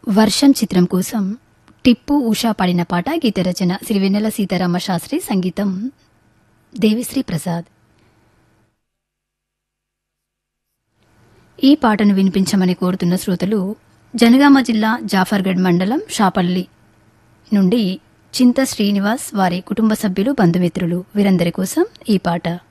వర్షం చిత్రం కోసం టిప్పు ఉషా పాడిన పాట గీత రచన శ్రీ వెన్నెల సీతారామ శాస్త్రి సంగీతం దేవిశ్రీ ప్రసాద్ ఈ పాటను వినిపించమని కోరుతున్న శ్రోతలు జనగామ జిల్లా జాఫర్గఢ్ మండలం షాపల్లి నుండి చింత శ్రీనివాస్ వారి కుటుంబ సభ్యులు బంధుమిత్రులు వీరందరి కోసం ఈ పాట